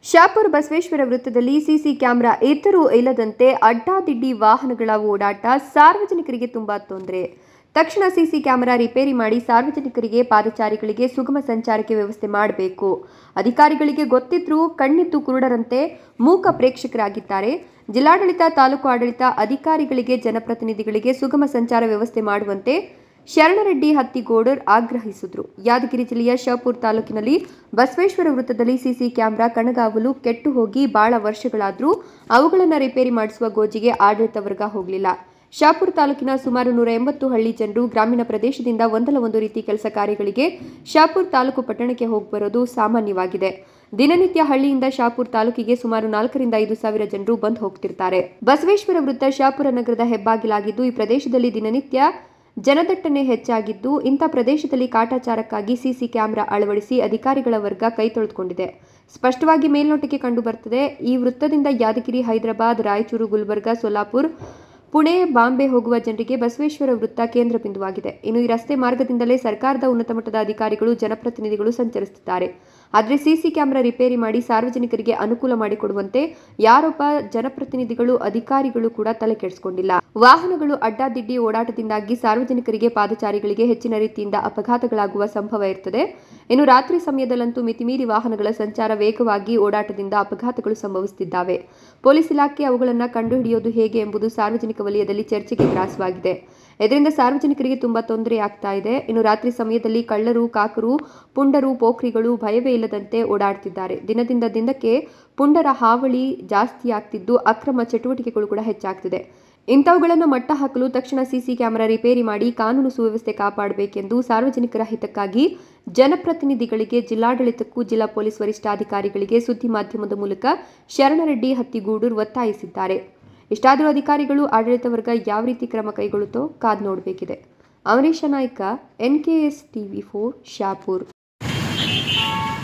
ಶಾಪುರ್ ಬಸವೇಶ್ವರ ವೃತ್ತದಲ್ಲಿ CC camera ಇದ್ದರೂ ಇಲ್ಲದಂತೆ ಅಡ್ಡಾದಿಡ್ಡಿ ವಾಹನಗಳ ಓಡಾಟ ಸಾರ್ವಜನಿಕರಿಗೆ ತುಂಬಾ ತೊಂದರೆ ತಕ್ಷಣ ಸಿಸಿ ಕ್ಯಾಮೆರಾ ರಿಪೇರಿ ಮಾಡಿ ಸಾರ್ವಜನಿಕರಿಗೆ ಪಾದಚಾರಿಗಳಿಗೆ ಸುಗಮ ಸಂಚಾರಕ್ಕೆ ವ್ಯವಸ್ಥೆ ಮಾಡಬೇಕು ಅಧಿಕಾರಿಗಳಿಗೆ ಗೊತ್ತಿದ್ರೂ ಕಣ್ಣಿದ್ದು ಕುರುಡರಂತೆ ಮೂಕ ಪ್ರೇಕ್ಷಕರಾಗಿದ್ದಾರೆ ಜಿಲ್ಲಾಡಳಿತ ತಾಲೂಕು ಆಡಳಿತ ಅಧಿಕಾರಿಗಳಿಗೆ ಜನಪ್ರತಿನಿಧಿಗಳಿಗೆ ಸುಗಮ ಸಂಚಾರ ವ್ಯವಸ್ಥೆ ಮಾಡುವಂತೆ ಶರಣರೆಡ್ಡಿ ಹತ್ತಿಗೌಡರ್ ಆಗ್ರಹಿಸಿದ್ರು ಯಾದಗಿರಿ ಜಿಲ್ಲೆಯ ಶಾಪುರ್ ತಾಲೂಕಿನಲ್ಲಿ ಬಸವೇಶ್ವರ ವೃತ್ತದಲ್ಲಿ ಸಿಸಿ ಕ್ಯಾಮೆರಾ ಕಣಗಾವಲು ಕೆಟ್ಟು ಹೋಗಿ ಬಹಳ ವರ್ಷಗಳಾದರೂ ಅವುಗಳನ್ನು ರಿಪೇರಿ ಮಾಡಿಸುವ ಗೋಜಿಗೆ ಆಡಳಿತ ವರ್ಗ ಹೋಗಲಿಲ್ಲ ಶಾಪುರ್ ತಾಲೂಕಿನ ಸುಮಾರು ನೂರ ಎಂಬತ್ತು ಹಳ್ಳಿ ಜನರು ಗ್ರಾಮೀಣ ಪ್ರದೇಶದಿಂದ ಒಂದಲ್ಲ ಒಂದು ರೀತಿ ಕೆಲಸ ಕಾರ್ಯಗಳಿಗೆ ಶಾಪುರ್ ತಾಲೂಕು ಪಟ್ಟಣಕ್ಕೆ ಹೋಗಿ ಬರೋದು ಸಾಮಾನ್ಯವಾಗಿದೆ ದಿನನಿತ್ಯ ಹಳ್ಳಿಯಿಂದ ಶಾಪುರ್ ತಾಲೂಕಿಗೆ ಸುಮಾರು ನಾಲ್ಕರಿಂದ ಐದು ಸಾವಿರ ಜನರು ಬಂದು ಹೋಗ್ತಿರ್ತಾರೆ ಬಸವೇಶ್ವರ ವೃತ್ತ ಶಾಪುರ ನಗರದ ಹೆಬ್ಬಾಗಿಲಾಗಿದ್ದು ಈ ಪ್ರದೇಶದಲ್ಲಿ ದಿನನಿತ್ಯ ಜನದಟ್ಟಣೆ ಹೆಚ್ಚಾಗಿದ್ದು ಇಂಥ ಪ್ರದೇಶದಲ್ಲಿ ಕಾಟಾಚಾರಕ್ಕಾಗಿ ಸಿಸಿ ಕ್ಯಾಮೆರಾ ಅಳವಡಿಸಿ ಅಧಿಕಾರಿಗಳ ವರ್ಗ ಕೈ ತೊಳೆದುಕೊಂಡಿದೆ ಸ್ಪಷ್ಟವಾಗಿ ಮೇಲ್ನೋಟಕ್ಕೆ ಕಂಡುಬರುತ್ತದೆ ಈ ವೃತ್ತದಿಂದ ಯಾದಗಿರಿ ಹೈದರಾಬಾದ್ ರಾಯಚೂರು ಗುಲ್ಬರ್ಗಾ ಸೊಲ್ಲಾಪುರ್ ಪುಣೆ ಬಾಂಬೆ ಹೋಗುವ ಜನರಿಗೆ ಬಸವೇಶ್ವರ ವೃತ್ತ ಕೇಂದ್ರ ಬಿಂದುವಾಗಿದೆ ಇನ್ನು ಈ ರಸ್ತೆ ಮಾರ್ಗದಿಂದಲೇ ಸರ್ಕಾರದ ಉನ್ನತ ಮಟ್ಟದ ಅಧಿಕಾರಿಗಳು ಜನಪ್ರತಿನಿಧಿಗಳು ಸಂಚರಿಸುತ್ತಿದ್ದಾರೆ ಆದರೆ ಸಿಸಿ ಕ್ಯಾಮೆರಾ ರಿಪೇರಿ ಮಾಡಿ ಸಾರ್ವಜನಿಕರಿಗೆ ಅನುಕೂಲ ಮಾಡಿಕೊಡುವಂತೆ ಯಾರೊಬ್ಬ ಜನಪ್ರತಿನಿಧಿಗಳು ಅಧಿಕಾರಿಗಳು ಕೂಡ ತಲೆ ಕೆಡಿಸಿಕೊಂಡಿಲ್ಲ ವಾಹನಗಳು ಅಡ್ಡಾದಿಡ್ಡಿ ಓಡಾಟದಿಂದಾಗಿ ಸಾರ್ವಜನಿಕರಿಗೆ ಪಾದಚಾರಿಗಳಿಗೆ ಹೆಚ್ಚಿನ ರೀತಿಯಿಂದ ಅಪಘಾತಗಳಾಗುವ ಸಂಭವ ಇರುತ್ತದೆ ಇನ್ನು ರಾತ್ರಿ ಸಮಯದಲ್ಲಂತೂ ಮಿತಿಮೀರಿ ವಾಹನಗಳ ಸಂಚಾರ ವೇಗವಾಗಿ ಓಡಾಟದಿಂದ ಅಪಘಾತಗಳು ಸಂಭವಿಸುತ್ತಿದ್ದಾವೆ ಪೊಲೀಸ್ ಇಲಾಖೆ ಅವುಗಳನ್ನು ಕಂಡುಹಿಡಿಯೋದು ಹೇಗೆ ಎಂಬುದು ಸಾರ್ವಜನಿಕ ವಲಯದಲ್ಲಿ ಚರ್ಚೆಗೆ ಗ್ರಾಸವಾಗಿದೆ ಇದರಿಂದ ಸಾರ್ವಜನಿಕರಿಗೆ ತುಂಬಾ ತೊಂದರೆ ಆಗ್ತಾ ಇದೆ ಇನ್ನು ರಾತ್ರಿ ಸಮಯದಲ್ಲಿ ಕಳ್ಳರು ಕಾಕರು ಪುಂಡರು ಪೋಖ್ರಿಗಳು ಭಯವೇ ಇಲ್ಲದಂತೆ ಓಡಾಡ್ತಿದ್ದಾರೆ ದಿನದಿಂದ ದಿನಕ್ಕೆ ಪುಂಡರ ಹಾವಳಿ ಜಾಸ್ತಿ ಆಗ್ತಿದ್ದು ಅಕ್ರಮ ಚಟುವಟಿಕೆಗಳು ಕೂಡ ಹೆಚ್ಚಾಗ್ತಿದೆ ಇಂಥವುಗಳನ್ನು ಮಟ್ಟ ಹಾಕಲು ತಕ್ಷಣ ಸಿಸಿ ಕ್ಯಾಮೆರಾ ರಿಪೇರಿ ಮಾಡಿ ಕಾನೂನು ಸುವ್ಯವಸ್ಥೆ ಕಾಪಾಡಬೇಕೆಂದು ಸಾರ್ವಜನಿಕರ ಹಿತಕ್ಕಾಗಿ ಜನಪ್ರತಿನಿಧಿಗಳಿಗೆ ಜಿಲ್ಲಾಡಳಿತಕ್ಕೂ ಜಿಲ್ಲಾ ಪೊಲೀಸ್ ವರಿಷ್ಠಾಧಿಕಾರಿಗಳಿಗೆ ಸುದ್ದಿ ಮಾಧ್ಯಮದ ಮೂಲಕ ಶರಣರೆಡ್ಡಿ ಹತ್ತಿಗೂಡೂರು ಒತ್ತಾಯಿಸಿದ್ದಾರೆ ಇಷ್ಟಾದರೂ ಅಧಿಕಾರಿಗಳು ಆಡಳಿತ ವರ್ಗ ಯಾವ ರೀತಿ ಕ್ರಮ ಕೈಗೊಳ್ಳುತ್ತೋ ಕಾದ್ ನೋಡಬೇಕಿದೆ Amaresha Nayak N K S TV for Shahpur